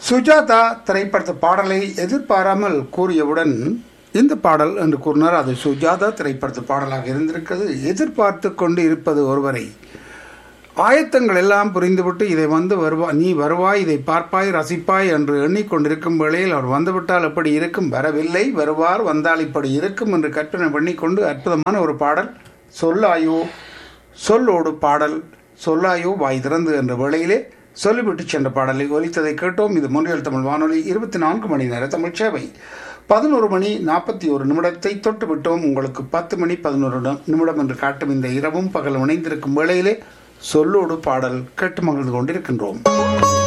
சுஜாதா திரைப்படத்து பாடலை எதிர்பாராமல் கூறியவுடன் இந்த பாடல் என்று கூறினார் அது சுஜாதா திரைப்படத்து பாடலாக இருந்திருக்கிறது எதிர்பார்த்து கொண்டு இருப்பது ஒருவரை ஆயத்தங்கள் எல்லாம் புரிந்துவிட்டு இதை வந்து வருவா நீ வருவாய் இதை பார்ப்பாய் ரசிப்பாய் என்று எண்ணிக்கொண்டிருக்கும் வேளையில் அவர் வந்துவிட்டால் எப்படி இருக்கும் வரவில்லை வருவார் வந்தால் இப்படி இருக்கும் என்று கற்பனை பண்ணிக்கொண்டு அற்புதமான ஒரு பாடல் சொல்லாயோ சொல்லோடு பாடல் சொல்லாயோ வாய் திறந்து என்ற வேளையிலே சொல்லிவிட்டு சென்ற பாடலை ஒலித்ததை கேட்டோம் இது முன்னில் தமிழ் வானொலி இருபத்தி நான்கு மணி நேர தமிழ் சேவை பதினோரு மணி நாற்பத்தி ஒரு நிமிடத்தை தொட்டு விட்டோம் உங்களுக்கு பத்து மணி பதினோரு நிமிடம் என்று காட்டும் இந்த இரவும் பகல் இணைந்திருக்கும் வேளையிலே சொல்லோடு பாடல் கேட்டு மகிழ்ந்து கொண்டிருக்கின்றோம்